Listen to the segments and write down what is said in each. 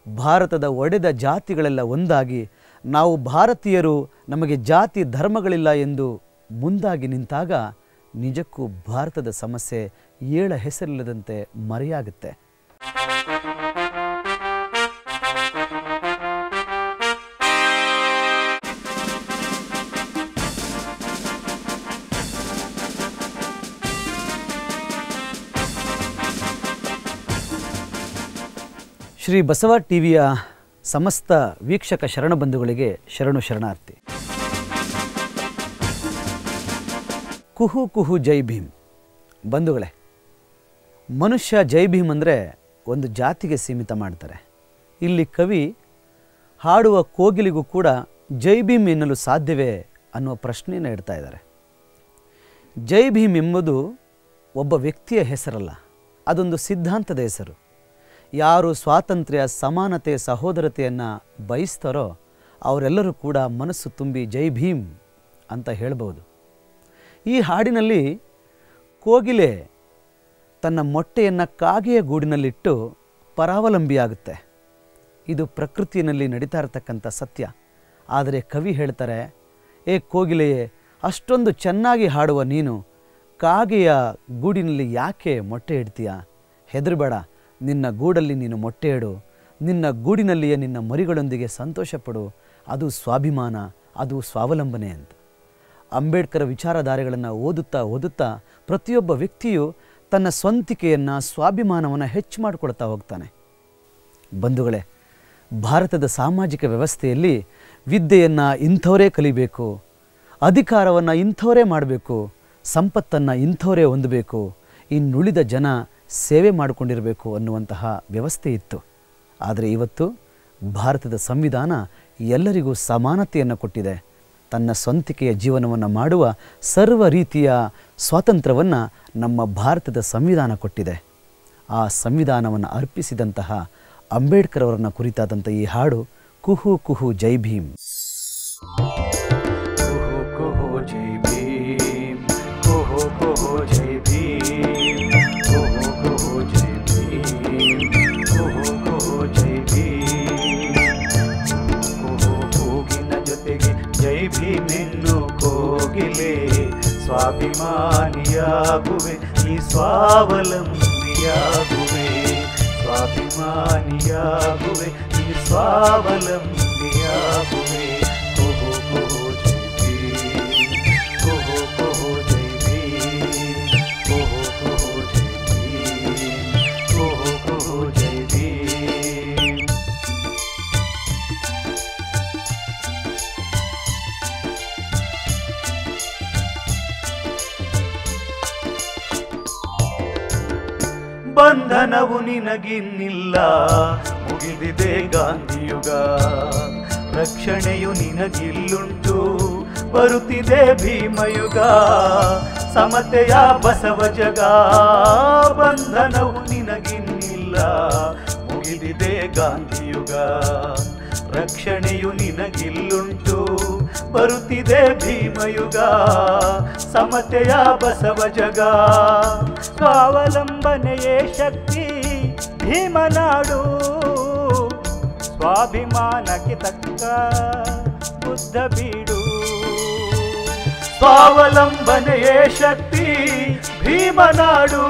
ಭಾರತದ ಒಡೆದ ಜಾತಿಗಳೆಲ್ಲ ಒಂದಾಗಿ ನಾವು ಭಾರತೀಯರು ನಮಗೆ ಜಾತಿ ಧರ್ಮಗಳಿಲ್ಲ ಎಂದು ಮುಂದಾಗಿ ನಿಂತಾಗ ನಿಜಕ್ಕೂ ಭಾರತದ ಸಮಸ್ಯೆ ಏಳ ಹೆಸರಿಲ್ಲದಂತೆ ಮರೆಯಾಗುತ್ತೆ ಶ್ರೀ ಬಸವ ಟಿವಿಯ ಸಮಸ್ತ ವೀಕ್ಷಕ ಶರಣ ಬಂಧುಗಳಿಗೆ ಶರಣು ಶರಣಾರ್ಥಿ ಕುಹು ಕುಹು ಜೈ ಭೀಮ್ ಬಂಧುಗಳೇ ಮನುಷ್ಯ ಜೈ ಭೀಮ್ ಅಂದರೆ ಒಂದು ಜಾತಿಗೆ ಸೀಮಿತ ಮಾಡ್ತಾರೆ ಇಲ್ಲಿ ಕವಿ ಹಾಡುವ ಕೋಗಿಲಿಗೂ ಕೂಡ ಜೈ ಭೀಮ್ ಎನ್ನಲು ಸಾಧ್ಯವೇ ಅನ್ನುವ ಪ್ರಶ್ನೆಯನ್ನು ಇಡ್ತಾ ಇದ್ದಾರೆ ಜೈ ಭೀಮ್ ಎಂಬುದು ಒಬ್ಬ ವ್ಯಕ್ತಿಯ ಹೆಸರಲ್ಲ ಅದೊಂದು ಸಿದ್ಧಾಂತದ ಹೆಸರು ಯಾರು ಸ್ವಾತಂತ್ರ್ಯ ಸಮಾನತೆ ಸಹೋದರತೆಯನ್ನು ಬಯಸ್ತಾರೋ ಅವರೆಲ್ಲರೂ ಕೂಡ ಮನಸ್ಸು ತುಂಬಿ ಜೈ ಭೀಮ್ ಅಂತ ಹೇಳ್ಬೋದು ಈ ಹಾಡಿನಲ್ಲಿ ಕೋಗಿಲೆ ತನ್ನ ಮೊಟ್ಟೆಯನ್ನು ಕಾಗೆಯ ಗೂಡಿನಲ್ಲಿಟ್ಟು ಪರಾವಲಂಬಿಯಾಗುತ್ತೆ ಇದು ಪ್ರಕೃತಿಯಲ್ಲಿ ನಡೀತಾ ಇರತಕ್ಕಂಥ ಸತ್ಯ ಆದರೆ ಕವಿ ಹೇಳ್ತಾರೆ ಏ ಕೋಗಿಲೆಯೇ ಅಷ್ಟೊಂದು ಚೆನ್ನಾಗಿ ಹಾಡುವ ನೀನು ಕಾಗೆಯ ಗೂಡಿನಲ್ಲಿ ಯಾಕೆ ಮೊಟ್ಟೆ ಇಡ್ತೀಯ ಹೆದರಬೇಡ ನಿನ್ನ ಗೂಡಲ್ಲಿ ನೀನು ಮೊಟ್ಟೆ ಇಡು ನಿನ್ನ ಗೂಡಿನಲ್ಲಿಯೇ ನಿನ್ನ ಮರಿಗಳೊಂದಿಗೆ ಸಂತೋಷಪಡು ಅದು ಸ್ವಾಭಿಮಾನ ಅದು ಸ್ವಾವಲಂಬನೆ ಅಂತ ಅಂಬೇಡ್ಕರ್ ವಿಚಾರಧಾರೆಗಳನ್ನು ಓದುತ್ತಾ ಓದುತ್ತಾ ಪ್ರತಿಯೊಬ್ಬ ವ್ಯಕ್ತಿಯು ತನ್ನ ಸ್ವಂತಿಕೆಯನ್ನು ಸ್ವಾಭಿಮಾನವನ್ನು ಹೆಚ್ಚು ಮಾಡಿಕೊಳ್ತಾ ಹೋಗ್ತಾನೆ ಬಂಧುಗಳೇ ಭಾರತದ ಸಾಮಾಜಿಕ ವ್ಯವಸ್ಥೆಯಲ್ಲಿ ವಿದ್ಯೆಯನ್ನು ಇಂಥವರೇ ಕಲಿಬೇಕು ಅಧಿಕಾರವನ್ನು ಇಂಥವರೇ ಮಾಡಬೇಕು ಸಂಪತ್ತನ್ನು ಇಂಥವರೇ ಹೊಂದಬೇಕು ಇನ್ನುಳಿದ ಜನ ಸೇವೆ ಮಾಡಿಕೊಂಡಿರಬೇಕು ಅನ್ನುವಂತಹ ವ್ಯವಸ್ಥೆ ಇತ್ತು ಆದರೆ ಇವತ್ತು ಭಾರತದ ಸಂವಿಧಾನ ಎಲ್ಲರಿಗೂ ಸಮಾನತೆಯನ್ನು ಕೊಟ್ಟಿದೆ ತನ್ನ ಸ್ವಂತಿಕೆಯ ಜೀವನವನ್ನು ಮಾಡುವ ಸರ್ವ ರೀತಿಯ ಸ್ವಾತಂತ್ರ್ಯವನ್ನು ನಮ್ಮ ಭಾರತದ ಸಂವಿಧಾನ ಕೊಟ್ಟಿದೆ ಆ ಸಂವಿಧಾನವನ್ನು ಅರ್ಪಿಸಿದಂತಹ ಅಂಬೇಡ್ಕರ್ ಅವರನ್ನ ಕುರಿತಾದಂಥ ಈ ಹಾಡು ಕುಹು ಕುಹು ಜೈ ಭೀಮ್ ಕುಹು ಕುಹು ಜೈ ಭೀಮ್ ಕುಹು ಕುಹು ಜೈ ಭೀಮ್ ಕುಹು ಕುಹು ಜೈ ಭೀಮ್ ಕುಹು ಕುಹು ಜೈ ಭೀಮ್ ಕುಹು ಕೂಗಿನ ಜೊತೆಗೆ ಜೈ ಭೀಮ್ ಎನ್ನು ಕೋಗಿಲೆ ಸ್ವಾಭಿಮಾನಿಯಾಗುವೆ ಈ ಸ್ವಾವಲಂಬಿಯಾಗುವೆ ಸ್ವಾಭಿಮಾನಿಯಾಗುವೆ ಈ ಸ್ವಾವಲಂಬಿಯಾಗುವೆ ಕುಹು ಕುಹು ಜೈ ಭೀಮ್ ಕುಹು ಕುಹು ಜೈ ಭೀಮ್ ಕುಹು ಕುಹು ಜೈ ಭೀಮ್ ಕುಹು ಕುಹು ಜೈ ಭೀಮ್ ಬಂಧನವು ನಿನಗಿನ್ನಿಲ್ಲ ಮುಗಿದಿದೆ ಗಾಂಧಿಯುಗ ರಕ್ಷಣೆಯು ನಿನಗಿಲ್ಲುಂಟು ಬರುತ್ತಿದೆ ಭೀಮಯುಗ ಸಮತೆಯ ಬಸವ ಜಗ ಬಂಧನವು ನಿನಗಿನ್ನಿಲ್ಲ ಮುಗಿದಿದೆ ಗಾಂಧಿಯುಗ ರಕ್ಷಣೆಯು ನಿನಗಿಲ್ಲುಂಟು ಬರುತ್ತಿದೆ ಭೀಮಯುಗ ಸಮತೆಯ ಬಸವ ಜಗ ಸ್ವಾವಲಂಬನೆಯೇ ಶಕ್ತಿ ಭೀಮನಾಡು ಸ್ವಾಭಿಮಾನಕ್ಕೆ ತಕ್ಕ ಬುದ್ಧ ಬೀಡು ಸ್ವಾವಲಂಬನೆಯೇ ಶಕ್ತಿ ಭೀಮನಾಡು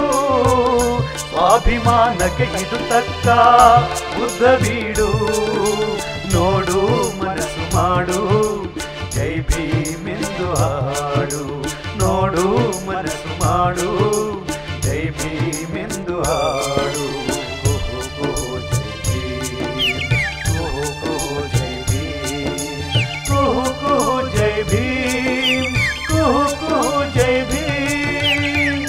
ಸ್ವಾಭಿಮಾನಕ್ಕೆ ಇದು ತಕ್ಕ ಬುದ್ಧ ಬೀಡು ನೋಡು ಮನಸ್ಸು ಮಾಡು ಜೈ ಭೀಮೆಂದು ಹಾಡು ನೋಡು ಮನಸ್ಸು ಮಾಡು ಜೈ ಭೀಮೆಂದು ಹಾಡು ಕುಹು ಕುಹು ಜೈ ಭೀಮ್ ಕುಹು ಕುಹು ಜೈ ಭೀಮ್ ಕುಹು ಕುಹು ಜೈ ಭೀಮ್ ಕುಹು ಕುಹು ಜೈ ಭೀಮ್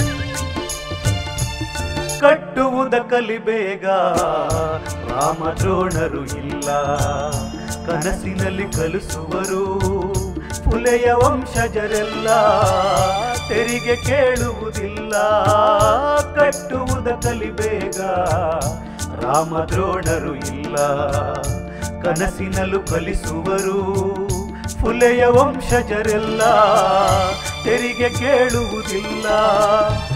ಕಟ್ಟುವುದ ಕಲಿಬೇಗ ರಾಮದ್ರೋಣರು ಇಲ್ಲ ಕನಸಿನಲ್ಲಿ ಕಲಿಸುವರು ಪುಲೆಯ ವಂಶಜರೆಲ್ಲ ತೆರಿಗೆ ಕೇಳುವುದಿಲ್ಲ ಕಟ್ಟುವುದ ಕಲಿಬೇಗ ರಾಮದ್ರೋಣರು ಇಲ್ಲ ಕನಸಿನಲ್ಲೂ ಕಲಿಸುವರು ಫುಲೆಯ ವಂಶಜರೆಲ್ಲ ತೆರಿಗೆ ಕೇಳುವುದಿಲ್ಲ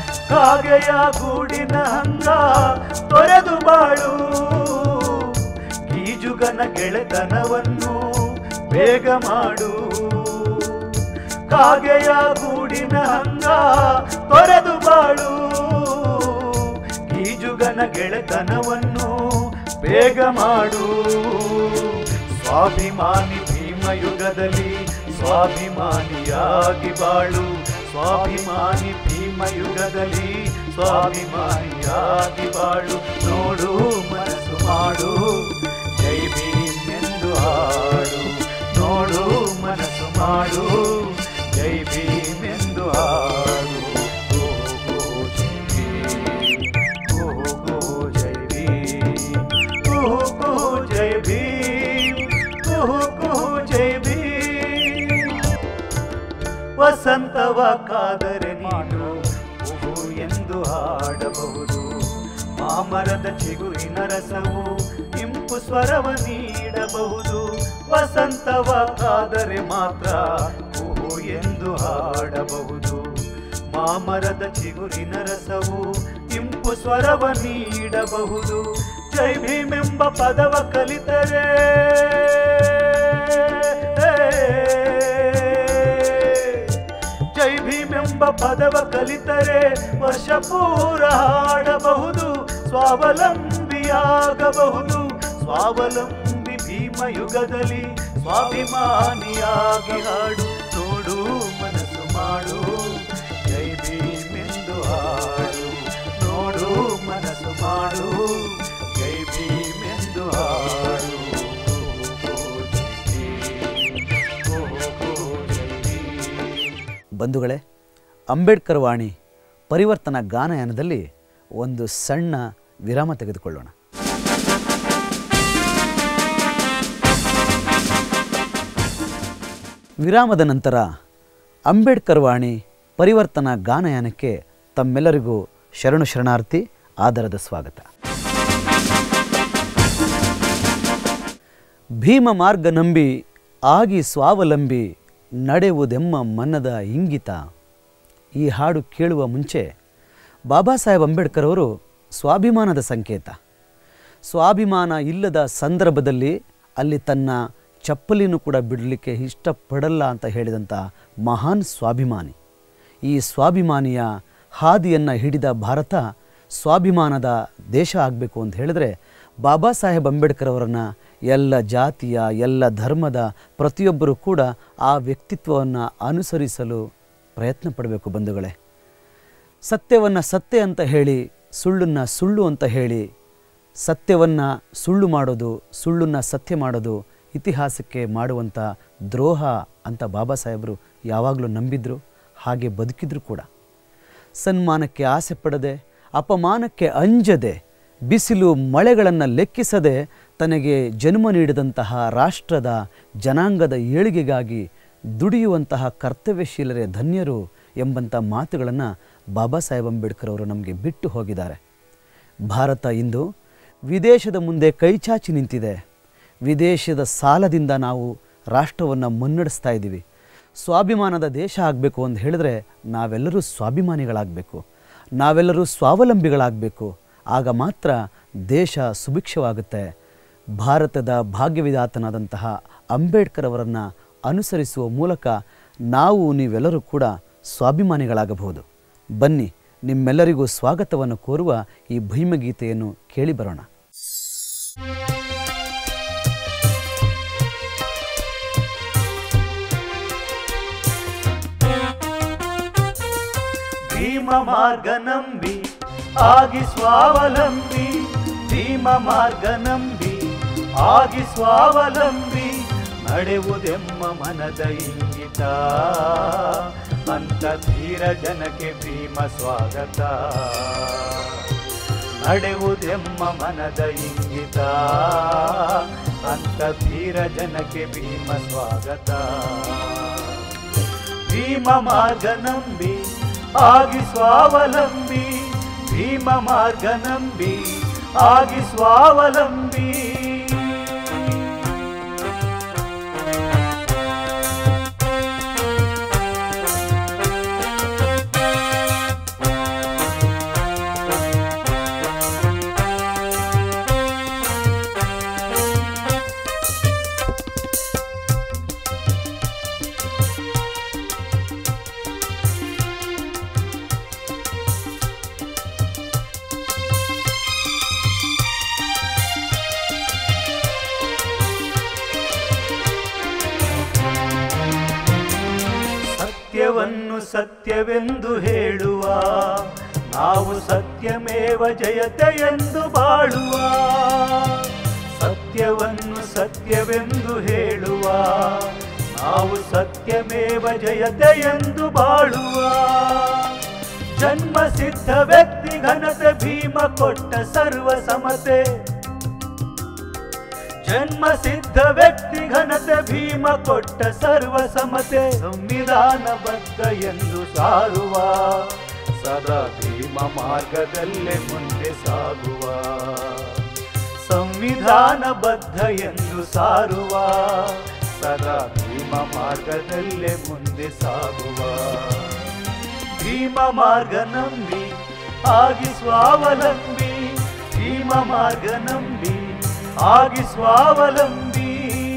ಕಾಗೆಯ ಗೂಡಿನ ಹಂಗ ತೊರೆದು ಬಾಳು ಗೀಜುಗನ ಗೆಳೆತನವನ್ನು ಬೇಗ ಮಾಡು ಕಾಗೆಯ ಗೂಡಿನ ಹಂಗ ತೊರೆದು ಬಾಳು ಗೀಜುಗನ ಗೆಳೆತನವನ್ನು ಬೇಗ ಮಾಡು ಸ್ವಾಭಿಮಾನಿ ಭೀಮಯುಗದಲ್ಲಿ ಸ್ವಾಭಿಮಾನಿಯಾಗಿ ಬಾಳು ಸ್ವಾಭಿಮಾನಿ ಭೀಮಯುಗದಲ್ಲಿ ಸ್ವಾಭಿಮಾನಿಯಾಗಿ ಬಾಳು ನೋಡು ಮನಸ್ಸು ಮಾಡು ಜೈ ಭೀಮ್ ಎಂದು ಹಾಡು ನೋಡು ಮನಸ್ಸು ಮಾಡು ಜೈ ಭೀಮ್ ಎಂದು ಹಾಡು ಗೋ ಗೋ ಜೈ ಭೀಮ್ ಗೋ ಗೋ ಜೈ ಭೀಮ್ ಗೋ ಗೋ ಜೈ ಭೀಮ್ ಗೋ ಗೋ ಜೈ ಭೀಮ್ ವಸಂತವ ಕಾದರೆ ನೀನು ಹೂವು ಎಂದು ಹಾಡಬಹುದು ಮಾಮರದ ಚಿಗುರಿನ ರಸವು ಇಂಪು ಸ್ವರವ ನೀಡಬಹುದು ವಸಂತವ ಕಾದರೆ ಮಾತ್ರ ಹೂವು ಎಂದು ಹಾಡಬಹುದು ಮಾಮರದ ಚಿಗುರಿನ ರಸವು ಇಂಪು ಸ್ವರವ ನೀಡಬಹುದು ಜೈ ಭೀಮೆಂಬ ಪದವ ಕಲಿತರೆ ಜೈ ಭೀಮೆಂಬ ಪದವ ಕಲಿತರೆ ವರ್ಷ ಪೂರ ಹಾಡಬಹುದು ಸ್ವಾವಲಂಬಿಯಾಗಬಹುದು ಸ್ವಾವಲಂಬಿ ಭೀಮ ಯುಗದಲ್ಲಿ ಸ್ವಾಭಿಮಾನಿಯಾಗಿ ಹಾಡು ನೋಡು ಮನಸ್ಸು ಮಾಡು ಜೈ ಭೀಮೆಂದು ಹಾಡು ನೋಡು ಮನಸ್ಸು ಮಾಡು ಜೈ ಭೀಮೆಂದು ಹಾಡು ಓ, ಜೈ ಭೀಮ್. ಓ, ಓ, ಜೈ ಭೀಮ್. ಬಂಧುಗಳೇ ಅಂಬೇಡ್ಕರ್ ವಾಣಿ ಪರಿವರ್ತನಾ ಗಾನಯಾನದಲ್ಲಿ ಒಂದು ಸಣ್ಣ ವಿರಾಮ ತೆಗೆದುಕೊಳ್ಳೋಣ ವಿರಾಮದ ನಂತರ ಅಂಬೇಡ್ಕರ್ ವಾಣಿ ಪರಿವರ್ತನಾ ಗಾನಯಾನಕ್ಕೆ ತಮ್ಮೆಲ್ಲರಿಗೂ ಶರಣು ಶರಣಾರ್ಥಿ ಆದರದ ಸ್ವಾಗತ ಭೀಮ ಮಾರ್ಗ ನಂಬಿ ಆಗಿ ಸ್ವಾವಲಂಬಿ ನಡೆಯುವುದೆಮ್ಮ ಮನದ ಇಂಗಿತ ಈ ಹಾಡು ಕೇಳುವ ಮುಂಚೆ ಬಾಬಾ ಸಾಹೇಬ್ ಅಂಬೇಡ್ಕರ್ ಅವರು ಸ್ವಾಭಿಮಾನದ ಸಂಕೇತ ಸ್ವಾಭಿಮಾನ ಇಲ್ಲದ ಸಂದರ್ಭದಲ್ಲಿ ಅಲ್ಲಿ ತನ್ನ ಚಪ್ಪಲಿನೂ ಕೂಡ ಬಿಡಲಿಕ್ಕೆ ಇಷ್ಟಪಡಲ್ಲ ಅಂತ ಹೇಳಿದಂಥ ಮಹಾನ್ ಸ್ವಾಭಿಮಾನಿ ಈ ಸ್ವಾಭಿಮಾನಿಯ ಹಾದಿಯನ್ನು ಹಿಡಿದ ಭಾರತ ಸ್ವಾಭಿಮಾನದ ದೇಶ ಆಗಬೇಕು ಅಂತ ಹೇಳಿದ್ರೆ ಬಾಬಾ ಸಾಹೇಬ್ ಅಂಬೇಡ್ಕರ್ ಅವರನ್ನು ಎಲ್ಲ ಜಾತಿಯ ಎಲ್ಲ ಧರ್ಮದ ಪ್ರತಿಯೊಬ್ಬರೂ ಕೂಡ ಆ ವ್ಯಕ್ತಿತ್ವವನ್ನು ಅನುಸರಿಸಲು ಪ್ರಯತ್ನ ಪಡಬೇಕು ಬಂಧುಗಳೇ ಸತ್ಯವನ್ನು ಸತ್ಯ ಅಂತ ಹೇಳಿ ಸುಳ್ಳನ್ನು ಸುಳ್ಳು ಅಂತ ಹೇಳಿ ಸತ್ಯವನ್ನು ಸುಳ್ಳು ಮಾಡೋದು ಸುಳ್ಳನ್ನು ಸತ್ಯ ಮಾಡೋದು ಇತಿಹಾಸಕ್ಕೆ ಮಾಡುವಂಥ ದ್ರೋಹ ಅಂತ ಬಾಬಾ ಸಾಹೇಬರು ಯಾವಾಗಲೂ ನಂಬಿದ್ರು ಹಾಗೆ ಬದುಕಿದ್ರು ಕೂಡ ಸನ್ಮಾನಕ್ಕೆ ಆಸೆ ಪಡದೆ ಅಪಮಾನಕ್ಕೆ ಅಂಜದೆ ಬಿಸಿಲು ಮಳೆಗಳನ್ನು ಲೆಕ್ಕಿಸದೆ ತನಗೆ ಜನ್ಮ ನೀಡಿದಂತಹ ರಾಷ್ಟ್ರದ ಜನಾಂಗದ ಏಳಿಗೆಗಾಗಿ ದುಡಿಯುವಂತಹ ಕರ್ತವ್ಯಶೀಲರೇ ಧನ್ಯರು ಎಂಬಂಥ ಮಾತುಗಳನ್ನು ಬಾಬಾ ಸಾಹೇಬ್ ಅಂಬೇಡ್ಕರ್ ಅವರು ನಮಗೆ ಬಿಟ್ಟು ಹೋಗಿದ್ದಾರೆ ಭಾರತ ಇಂದು ವಿದೇಶದ ಮುಂದೆ ಕೈಚಾಚಿ ನಿಂತಿದೆ ವಿದೇಶದ ಸಾಲದಿಂದ ನಾವು ರಾಷ್ಟ್ರವನ್ನು ಮುನ್ನಡೆಸ್ತಾ ಇದ್ದೀವಿ ಸ್ವಾಭಿಮಾನದ ದೇಶ ಆಗಬೇಕು ಅಂತ ಹೇಳಿದ್ರೆ ನಾವೆಲ್ಲರೂ ಸ್ವಾಭಿಮಾನಿಗಳಾಗಬೇಕು ನಾವೆಲ್ಲರೂ ಸ್ವಾವಲಂಬಿಗಳಾಗಬೇಕು ಆಗ ಮಾತ್ರ ದೇಶ ಸುಭಿಕ್ಷವಾಗುತ್ತೆ ಭಾರತದ ಭಾಗ್ಯವಿಧಾತನಾದಂತಹ ಅಂಬೇಡ್ಕರ್ ಅವರನ್ನು ಅನುಸರಿಸುವ ಮೂಲಕ ನಾವು ನೀವೆಲ್ಲರೂ ಕೂಡ ಸ್ವಾಭಿಮಾನಿಗಳಾಗಬಹುದು ಬನ್ನಿ ನಿಮ್ಮೆಲ್ಲರಿಗೂ ಸ್ವಾಗತವನ್ನು ಕೋರುವ ಈ ಭೀಮಗೀತೆಯನ್ನು ಕೇಳಿ ಬರೋಣ ಭೀಮ ಮಾರ್ಗ ನಂಬಿ ಆಗಿ ಸ್ವಾವಲಂಬಿ ಭೀಮ ಮಾರ್ಗ ನಂಬಿ ಆಗಿ ಸ್ವಾವಲಂಬಿ ನಡೆಯುವುದೆಮ್ಮ ಮನದ ಇಂಗಿತ ಅಂತ ಧೀರ ಜನಕ್ಕೆ ಭೀಮ ಸ್ವಾಗತ ನಡೆಯುವುದೆಮ್ಮ ಮನದ ಇಂಗಿತ ಅಂತ ಧೀರ ಜನಕ್ಕೆ ಭೀಮ ಸ್ವಾಗತ ಭೀಮ ಮಾರ್ಗ ನಂಬಿ ಆಗಿ ಸ್ವಾವಲಂಬಿ ಭೀಮ ಮಾರ್ಗ ನಂಬಿ ಆಗಿ ಸ್ವಾವಲಂಬಿ ಸತ್ಯವೆಂದು ಹೇಳುವ ನಾವು ಸತ್ಯಮೇವ ಜಯತೆ ಎಂದು ಬಾಳುವ ಸತ್ಯವನ್ನು ಸತ್ಯವೆಂದು ಹೇಳುವ ನಾವು ಸತ್ಯಮೇವ ಜಯತೆ ಎಂದು ಬಾಳುವ ಜನ್ಮ ಸಿದ್ಧ ವ್ಯಕ್ತಿ ಘನತೆ ಭೀಮ ಕೊಟ್ಟ ಸರ್ವ ಸಮತೆ ಜನ್ಮ ಸಿದ್ಧ ವ್ಯಕ್ತಿ ಘನತೆ ಭೀಮ ಕೊಟ್ಟ ಸರ್ವ ಸಮತೆ ಸಂವಿಧಾನಬದ್ಧ ಎಂದು ಸಾರುವ ಸದಾ ಭೀಮ ಮಾರ್ಗದಲ್ಲೇ ಮುಂದೆ ಸಾಗುವ ಸಂವಿಧಾನಬದ್ಧ ಎಂದು ಸಾರುವ ಸದಾ ಭೀಮ ಮಾರ್ಗದಲ್ಲೇ ಮುಂದೆ ಸಾಗುವ ಭೀಮ ಮಾರ್ಗ ನಂಬಿ ಆಗಿ ಸ್ವಾವಲಂಬಿ ಭೀಮ ಮಾರ್ಗ ನಂಬಿ ಆಗಿ ಸ್ವಾವಲಂಬಿ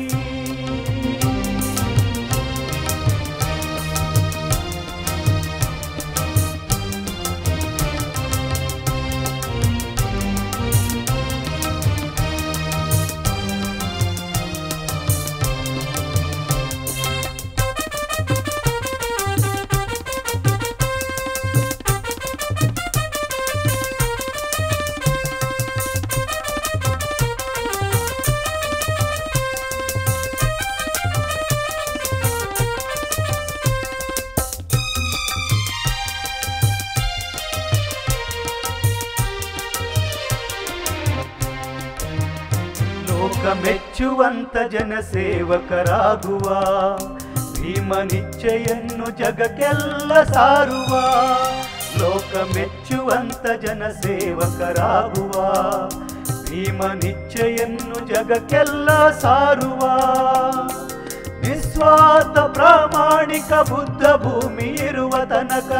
ಲೋಕ ಮೆಚ್ಚುವಂತ ಜನಸೇವಕರಾಗುವ ಭೀಮನಿಚ್ಛೆಯನ್ನು ಜಗಕ್ಕೆಲ್ಲ ಸಾರುವ ಲೋಕ ಮೆಚ್ಚುವಂತ ಜನಸೇವಕರಾಗುವ ಭೀಮನಿಚ್ಛೆಯನ್ನು ಜಗಕ್ಕೆಲ್ಲ ಸಾರುವ ನಿಸ್ವಾರ್ಥ ಪ್ರಾಮಾಣಿಕ ಬುದ್ಧ ಭೂಮಿ ಇರುವ ತನಕ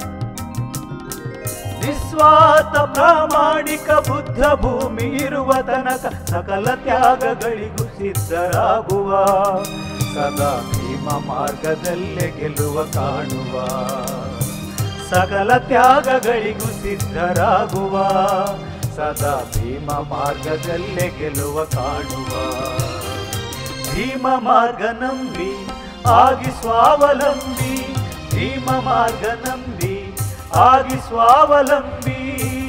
ನಿಸ್ವಾರ್ಥ ಪ್ರಾಮಾಣಿಕ ಬುದ್ಧ ಭೂಮಿ ಇರುವ ತನಕ ಸಕಲ ತ್ಯಾಗಗಳಿಗೂ ಸಿದ್ಧರಾಗುವ ಸದಾ ಭೀಮ ಮಾರ್ಗದಲ್ಲೇ ಗೆಲುವ ಕಾಣುವ ಸಕಲ ತ್ಯಾಗಗಳಿಗೂ ಸಿದ್ಧರಾಗುವ ಸದಾ ಭೀಮ ಮಾರ್ಗದಲ್ಲೇ ಗೆಲುವ ಕಾಣುವ ಭೀಮ ಮಾರ್ಗ ನಂಬಿ ಆಗಿ ಸ್ವಾವಲಂಬಿ ಭೀಮ ಮಾರ್ಗ ನಂಬಿ ಆಗಿ ಸ್ವಾವಲಂಬಿ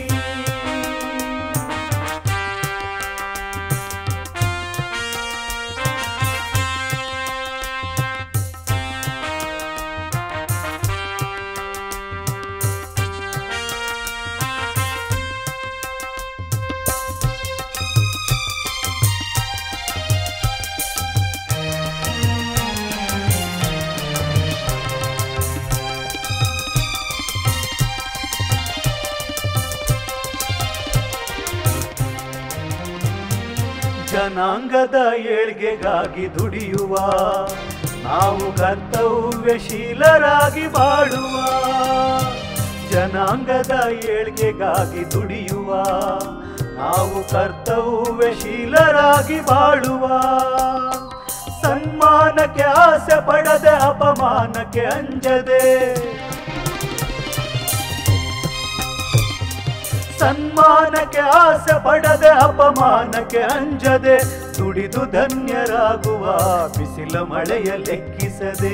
ಜನಾಂಗದ ಏಳ್ಗೆಗಾಗಿ ದುಡಿಯುವ ನಾವು ಕರ್ತವ್ಯಶೀಲರಾಗಿ ಬಾಳುವ ಜನಾಂಗದ ಏಳ್ಗೆಗಾಗಿ ದುಡಿಯುವ ನಾವು ಕರ್ತವ್ಯಶೀಲರಾಗಿ ಬಾಳುವ ಸನ್ಮಾನಕ್ಕೆ ಆಸೆ ಪಡದೆ ಅಪಮಾನಕ್ಕೆ ಅಂಜದೆ ಸನ್ಮಾನಕ್ಕೆ ಆಸೆ ಪಡದೆ ಅಪಮಾನಕ್ಕೆ ಅಂಜದೆ ದುಡಿದು ಧನ್ಯರಾಗುವ ಬಿಸಿಲ ಮಳೆಯ ಲೆಕ್ಕಿಸದೆ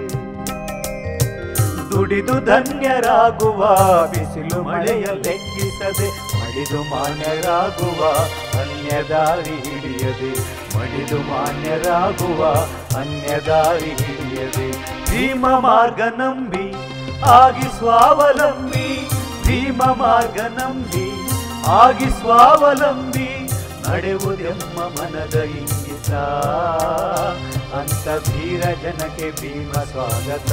ದುಡಿದು ಧನ್ಯರಾಗುವ ಬಿಸಿಲು ಮಳೆಯ ಲೆಕ್ಕಿಸದೆ ಮಡಿದು ಮಾನ್ಯರಾಗುವ ಅನ್ಯ ದಾರಿ ಹಿಡಿಯದೆ ಮಡಿದು ಮಾನ್ಯರಾಗುವ ಅನ್ಯ ದಾರಿ ಹಿಡಿಯದೆ ಭೀಮ ಮಾರ್ಗ ನಂಬಿ ಆಗಿ ಸ್ವಾವಲಂಬಿ ಭೀಮ ಮಾರ್ಗ ನಂಬಿ ಆಗಿ ಸ್ವಾವಲಂಬಿ ನಡೆವುದೆಮ್ಮ ಮನದ ಇಂಗಿತ ಅಂತ ಧೀರ ಜನಕ್ಕೆ ಭೀಮ ಸ್ವಾಗತ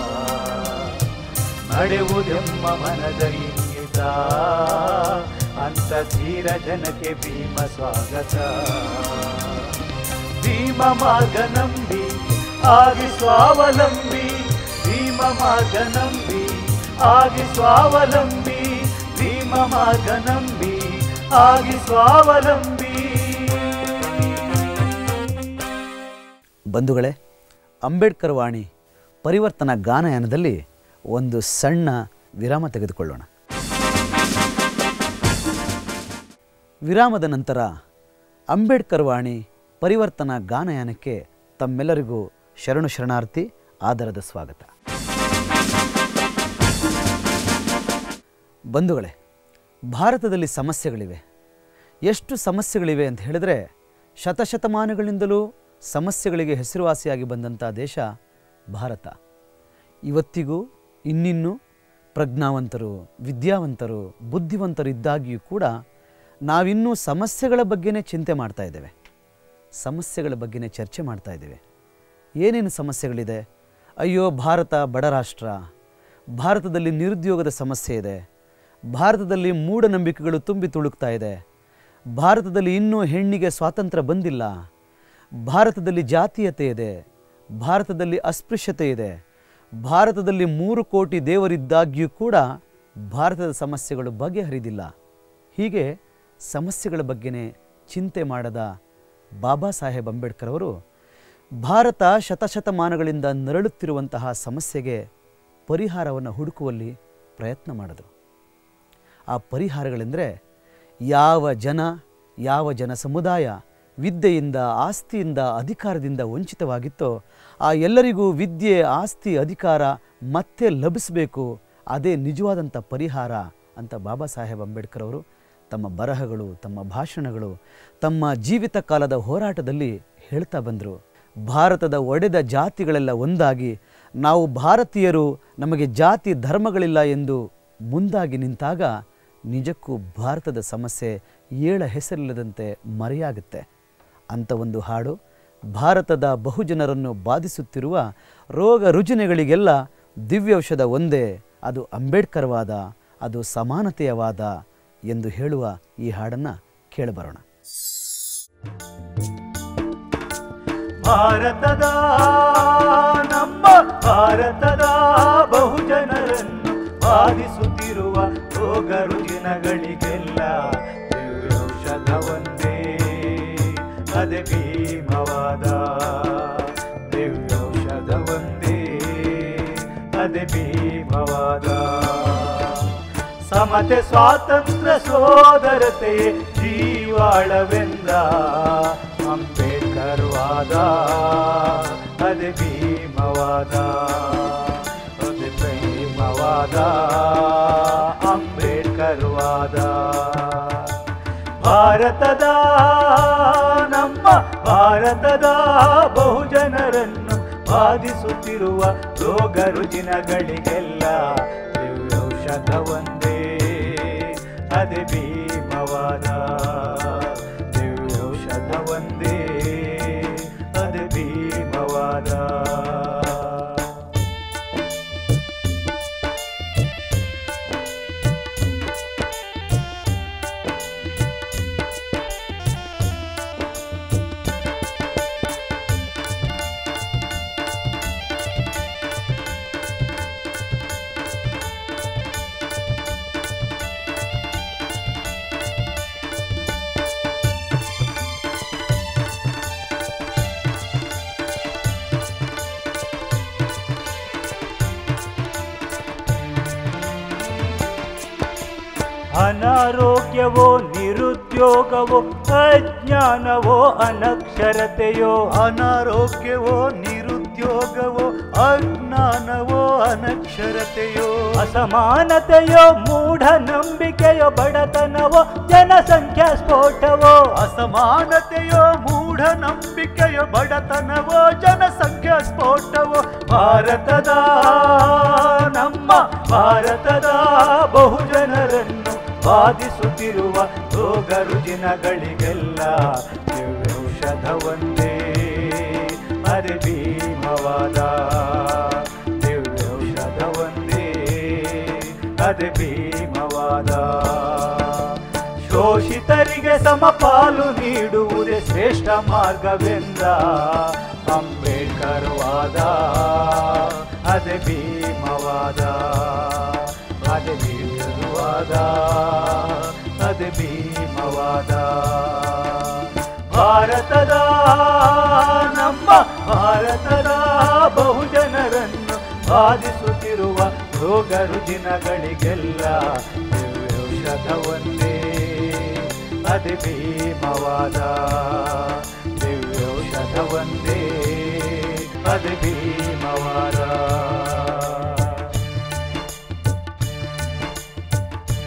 ನಡೆವುದೆಮ್ಮ ಮನದ ಇಂಗಿತ ಅಂತ ಧೀರ ಜನಕ್ಕೆ ಭೀಮ ಸ್ವಾಗತ ಭೀಮ ಮಾರ್ಗ ನಂಬಿ ಆಗಿ ಸ್ವಾವಲಂಬಿ ಭೀಮ ಮಾರ್ಗ ನಂಬಿ ಆಗಿ ಸ್ವಾವಲಂಬಿ ಭೀಮ ಮಾರ್ಗ ನಂಬಿ ಆಗಿ ಸ್ವಾವಲಂಬಿ ಬಂಧುಗಳೇ ಅಂಬೇಡ್ಕರ್ ವಾಣಿ ಪರಿವರ್ತನಾ ಗಾನಯಾನದಲ್ಲಿ ಒಂದು ಸಣ್ಣ ವಿರಾಮ ತೆಗೆದುಕೊಳ್ಳೋಣ ವಿರಾಮದ ನಂತರ ಅಂಬೇಡ್ಕರ್ ವಾಣಿ ಪರಿವರ್ತನಾ ಗಾನಯಾನಕ್ಕೆ ತಮ್ಮೆಲ್ಲರಿಗೂ ಶರಣು ಶರಣಾರ್ಥಿ ಆದರದ ಸ್ವಾಗತ ಬಂಧುಗಳೇ ಭಾರತದಲ್ಲಿ ಸಮಸ್ಯೆಗಳಿವೆ ಎಷ್ಟು ಸಮಸ್ಯೆಗಳಿವೆ ಅಂತ ಹೇಳಿದ್ರೆ ಶತಶತಮಾನಗಳಿಂದಲೂ ಸಮಸ್ಯೆಗಳಿಗೆ ಹೆಸರುವಾಸಿಯಾಗಿ ಬಂದಂಥ ದೇಶ ಭಾರತ ಇವತ್ತಿಗೂ ಇನ್ನಿನ್ನೂ ಪ್ರಜ್ಞಾವಂತರು ವಿದ್ಯಾವಂತರು ಬುದ್ಧಿವಂತರು ಇದ್ದಾಗಿಯೂ ಕೂಡ ನಾವಿನ್ನೂ ಸಮಸ್ಯೆಗಳ ಬಗ್ಗೆನೇ ಚಿಂತೆ ಮಾಡ್ತಾ ಇದ್ದೇವೆ ಸಮಸ್ಯೆಗಳ ಬಗ್ಗೆನೇ ಚರ್ಚೆ ಮಾಡ್ತಾ ಇದ್ದೇವೆ ಏನೇನು ಸಮಸ್ಯೆಗಳಿದೆ ಅಯ್ಯೋ ಭಾರತ ಬಡ ರಾಷ್ಟ್ರ ಭಾರತದಲ್ಲಿ ನಿರುದ್ಯೋಗದ ಸಮಸ್ಯೆ ಇದೆ ಭಾರತದಲ್ಲಿ ಮೂಢನಂಬಿಕೆಗಳು ತುಂಬಿ ತುಳುಕ್ತಾ ಇದೆ ಭಾರತದಲ್ಲಿ ಇನ್ನೂ ಹೆಣ್ಣಿಗೆ ಸ್ವಾತಂತ್ರ್ಯ ಬಂದಿಲ್ಲ ಭಾರತದಲ್ಲಿ ಜಾತೀಯತೆ ಇದೆ ಭಾರತದಲ್ಲಿ ಅಸ್ಪೃಶ್ಯತೆ ಇದೆ ಭಾರತದಲ್ಲಿ ಮೂರು ಕೋಟಿ ದೇವರಿದ್ದಾಗ್ಯೂ ಕೂಡ ಭಾರತದ ಸಮಸ್ಯೆಗಳು ಬಗೆಹರಿದಿಲ್ಲ ಹೀಗೆ ಸಮಸ್ಯೆಗಳ ಬಗ್ಗೆನೇ ಚಿಂತೆ ಮಾಡದ ಬಾಬಾ ಸಾಹೇಬ್ ಅಂಬೇಡ್ಕರ್ ಅವರು ಭಾರತ ಶತಶತಮಾನಗಳಿಂದ ನರಳುತ್ತಿರುವಂತಹ ಸಮಸ್ಯೆಗೆ ಪರಿಹಾರವನ್ನು ಹುಡುಕುವಲ್ಲಿ ಪ್ರಯತ್ನ ಮಾಡಿದರು ಆ ಪರಿಹಾರಗಳೆಂದರೆ ಯಾವ ಜನ ಯಾವ ಜನ ಸಮುದಾಯ ವಿದ್ಯೆಯಿಂದ ಆಸ್ತಿಯಿಂದ ಅಧಿಕಾರದಿಂದ ವಂಚಿತವಾಗಿತ್ತೋ ಆ ಎಲ್ಲರಿಗೂ ವಿದ್ಯೆ ಆಸ್ತಿ ಅಧಿಕಾರ ಮತ್ತೆ ಲಭಿಸಬೇಕು ಅದೇ ನಿಜವಾದಂಥ ಪರಿಹಾರ ಅಂತ ಬಾಬಾ ಸಾಹೇಬ್ ಅಂಬೇಡ್ಕರ್ ಅವರು ತಮ್ಮ ಬರಹಗಳು ತಮ್ಮ ಭಾಷಣಗಳು ತಮ್ಮ ಜೀವಿತ ಕಾಲದ ಹೋರಾಟದಲ್ಲಿ ಹೇಳ್ತಾ ಬಂದರು ಭಾರತದ ಒಡೆದ ಜಾತಿಗಳೆಲ್ಲ ಒಂದಾಗಿ ನಾವು ಭಾರತೀಯರು ನಮಗೆ ಜಾತಿ ಧರ್ಮಗಳಿಲ್ಲ ಎಂದು ಮುಂದಾಗಿ ನಿಂತಾಗ ನಿಜಕ್ಕೂ ಭಾರತದ ಸಮಸ್ಯೆ ಏಳ ಹೆಸರಿಲ್ಲದಂತೆ ಮರೆಯಾಗುತ್ತೆ ಅಂಥ ಒಂದು ಹಾಡು ಭಾರತದ ಬಹುಜನರನ್ನು ಬಾಧಿಸುತ್ತಿರುವ ರೋಗ ರುಜಿನಗಳಿಗೆಲ್ಲ ದಿವ್ಯೌಷಧ ಒಂದೇ ಅದು ಅಂಬೇಡ್ಕರ್ವಾದ ಅದು ಸಮಾನತೆಯವಾದ ಎಂದು ಹೇಳುವ ಈ ಹಾಡನ್ನು ಕೇಳಬರೋಣ ಭಾರತದ ನಮ್ಮ ಭಾರತದ ಬಹುಜನರನ್ನು ಬಾಧಿಸುತ್ತಿರುವ ರೋಗ ರುಜಿನಗಳಿಗೆಲ್ಲ ದಿವ್ಯೌಷಧ ಒಂದೇ ಅದೇ ಭೀಮವಾದ ದಿವ್ಯೌಷಧ ಒಂದೇ ಅದೇ ಭೀಮವಾದ ಸಮತೆ ಸ್ವಾತಂತ್ರ್ಯ ಸೋದರತೆ ಜೀವಾಳವೆಂದ ಅಂಬೇಡ್ಕರ್ ವಾದ ಅದೇ ಭೀಮವಾದ ಅದೇ ಪ್ರೇಮವಾದ ಅಂಬೇಡ್ಕರ್ ವಾದ ಭಾರತದ ನಮ್ಮ ಭಾರತದ ಬಹುಜನರನ್ನು ಬಾಧಿಸುತ್ತಿರುವ ರೋಗ ರುಜಿನಗಳಿಗೆಲ್ಲ ದಿವ್ಯೌಷಧ ಒಂದೇ ಅದೇ ಭೀಮವಾದ ದಿವ್ಯೌಷಧ ಒಂದೇ ಅದೇ ಭೀಮವಾದ ಅನಾರೋಗ್ಯವೋ ನಿರುದ್ಯೋಗವೋ ಅಜ್ಞಾನವೋ ಅನಕ್ಷರತೆಯೋ ಅನಾರೋಗ್ಯವೋ ನಿರುದ್ಯೋಗವೋ ಅಜ್ಞಾನವೋ ಅನಕ್ಷರತೆಯೋ ಅಸಮಾನತೆಯೋ ಮೂಢನಂಬಿಕೆಯೋ ಬಡತನವೋ ಜನಸಂಖ್ಯಾ ಸ್ಫೋಟವೋ ಅಸಮಾನತೆಯೋ ಮೂಢನಂಬಿಕೆಯೋ ಬಡತನವೋ ಜನಸಂಖ್ಯಾ ಸ್ಫೋಟವೋ ಭಾರತದ ನಮ್ಮ ಭಾರತದ ಬಹುಜನರನ್ನು ಬಾಧಿಸುತ್ತಿರುವ ರೋಗ ರುಜಿನಗಳಿಗೆಲ್ಲ ದಿವ್ಯೌಷಧ ಒಂದೇ ಅರೆ ಭೀಮವಾದ ದಿವ್ಯೌಷಧ ಒಂದೇ ಅದೆ ಭೀಮವಾದ ಶೋಷಿತರಿಗೆ ಸಮಪಾಲು ನೀಡುವುದೇ ಶ್ರೇಷ್ಠ ಮಾರ್ಗವೆಂದ ಅಂಬೇಡ್ಕರ್ ವಾದ ಅದೆ ಭೀಮವಾದ ಅದೆ ಭೀಮವಾದ ಅದೆ ಭೀಮವಾದ ಭಾರತದ ನಮ್ಮ ಭಾರತದ ಬಹುಜನರನ್ನು ಬಾಧಿಸುತ್ತಿರುವ ರೋಗ ರುಜಿನಗಳಿಗೆಲ್ಲ ದಿವ್ಯೌಷಧ ಒಂದೇ ಅದೇ ಭೀಮವಾದ ದಿವ್ಯೌಷಧ ಒಂದೇ ಅದೇ ಭೀಮವಾದ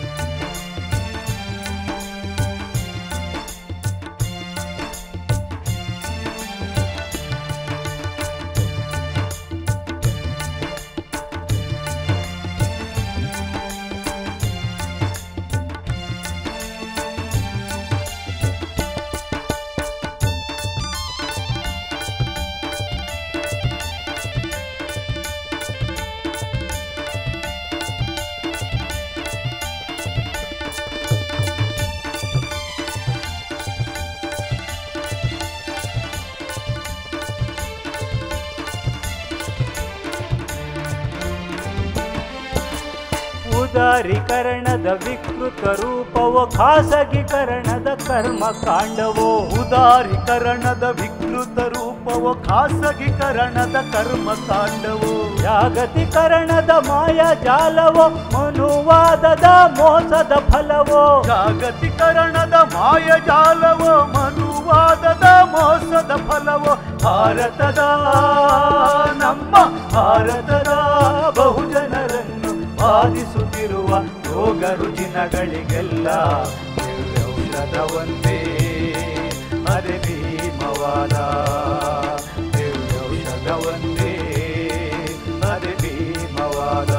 ಉದಾರೀಕರಣದ ವಿಕೃತ ರೂಪವೋ ಖಾಸಗೀಕರಣದ ಕರ್ಮಕಾಂಡವೋ ಉದಾರೀಕರಣದ ವಿಕೃತ ರೂಪವೋ ಖಾಸಗೀಕರಣದ ಕರ್ಮಕಾಂಡವೋ ಜಾಗತೀಕರಣದ ಮಾಯ ಜಾಲವೋ ಮನುವಾದದ ಮೋಸದ ಫಲವೋ ಜಾಗತೀಕರಣದ ಮಾಯಜಾಲವೋ ಮನುವಾದದ ಮೋಸದ ಫಲವೋ ಭಾರತದ ನಮ್ಮ ಭಾರತದ ಬಹುಜನರನ್ನು ಬಾಧಿಸುತ್ತಿರುವ ರೋಗ ರುಜಿನಗಳಿಗೆಲ್ಲ ದಿವ್ಯೌಷಧ ಒಂದೇ ಅರೆ ಭೀಮವಾದ ದಿವ್ಯೌಷಧ ಒಂದೇ ಅರೆ ಭೀಮವಾದ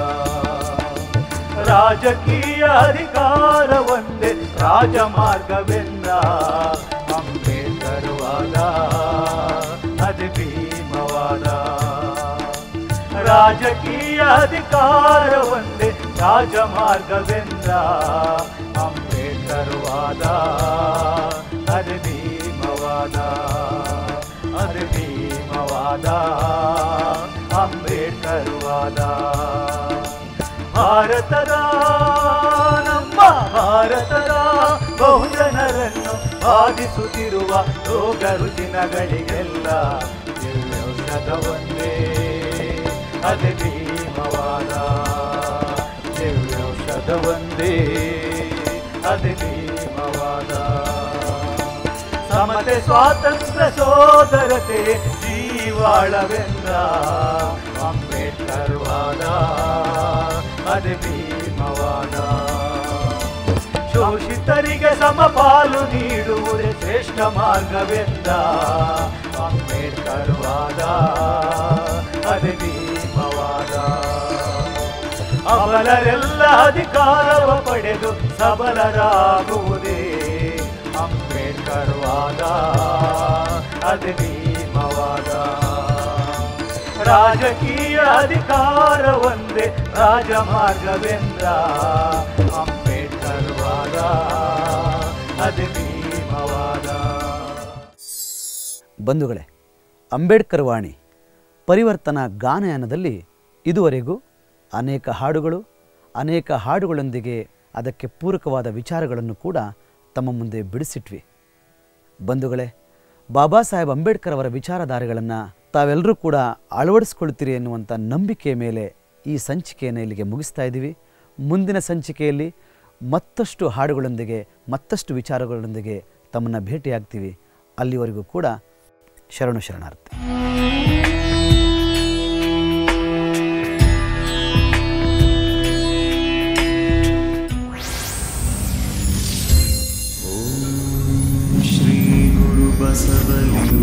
ರಾಜಕೀಯ ಅಧಿಕಾರ ಒಂದೇ ರಾಜಮಾರ್ಗವೆಂದ ಅಂಬೇಡ್ಕರ್ ವಾದ ಅದು ಭೀಮವಾದ ರಾಜಕೀಯ ಅಧಿಕಾರ ಒಂದೇ ರಾಜಮಾರ್ಗವೆಂದ ಅಂಬೇಡ್ಕರ್ ವಾದ ಅದು ಭೀಮವಾದ ಅದು ಭೀಮವಾದ ಅಂಬೇಡ್ಕರ್ ವಾದ ಭಾರತದ ನಮ್ಮ ಭಾರತದ ಬಹುಜನರನ್ನು ಬಾಧಿಸುತ್ತಿರುವ ರೋಗ ರುಜಿನಗಳಿಗೆಲ್ಲ ದಿವ್ಯೌಷಧ ಒಂದೇ ಅದೇ ಭೀಮವಾದ ದಿವ್ಯೌಷಧ ಒಂದೇ ಅದೇ ಭೀಮವಾದ ಸಮತೆ ಸ್ವಾತಂತ್ರ್ಯ ಸೋದರತೆ ಜೀವಾಳವೆಂದ ಅಂಬೇಡ್ಕರ್ ವಾದ ಅದೇ ಭೀಮವಾದ ಶೋಷಿತರಿಗೆ ಸಮಪಾಲು ನೀಡುವುದೇ ಶ್ರೇಷ್ಠ ಮಾರ್ಗವೆಂದ ಅಂಬೇಡ್ಕರ್ ವಾದ ಅದೇ ಭೀಮವಾದ ಅಬಲರೆಲ್ಲ ಅಧಿಕಾರವ ಪಡೆದು ಸಬಲರಾಗುವುದೇ ಅಂಬೇಡ್ಕರ್ ವಾದ ಅದೇ ಭೀಮವಾದ ರಾಜಕೀಯ ಅಧಿಕಾರ ಒಂದೇ ರಾಜಮಾರ್ಗವೆಂದ ಅಂಬೇಡ್ಕರ್ ವಾದ ಅದೇ ಭೀಮವಾದ ಬಂಧುಗಳೇ ಅಂಬೇಡ್ಕರ್ ವಾಣಿ ಪರಿವರ್ತನಾ ಗಾನಯಾನದಲ್ಲಿ ಇದುವರೆಗೂ ಅನೇಕ ಹಾಡುಗಳು ಅನೇಕ ಹಾಡುಗಳೊಂದಿಗೆ ಅದಕ್ಕೆ ಪೂರಕವಾದ ವಿಚಾರಗಳನ್ನು ಕೂಡ ತಮ್ಮ ಮುಂದೆ ಬಿಡಿಸಿಟ್ವಿ ಬಂಧುಗಳೇ ಬಾಬಾ ಸಾಹೇಬ್ ಅಂಬೇಡ್ಕರ್ ಅವರ ವಿಚಾರಧಾರೆಗಳನ್ನು ತಾವೆಲ್ಲರೂ ಕೂಡ ಅಳವಡಿಸ್ಕೊಳ್ತೀರಿ ಎನ್ನುವಂಥ ನಂಬಿಕೆಯ ಮೇಲೆ ಈ ಸಂಚಿಕೆಯನ್ನು ಇಲ್ಲಿಗೆ ಮುಗಿಸ್ತಾ ಇದ್ದೀವಿ ಮುಂದಿನ ಸಂಚಿಕೆಯಲ್ಲಿ ಮತ್ತಷ್ಟು ಹಾಡುಗಳೊಂದಿಗೆ ಮತ್ತಷ್ಟು ವಿಚಾರಗಳೊಂದಿಗೆ ತಮ್ಮನ್ನು ಭೇಟಿಯಾಗ್ತೀವಿ ಅಲ್ಲಿವರೆಗೂ ಕೂಡ ಶರಣು ಶರಣಾರ್ಥಿ श्री गुरु बसवलिं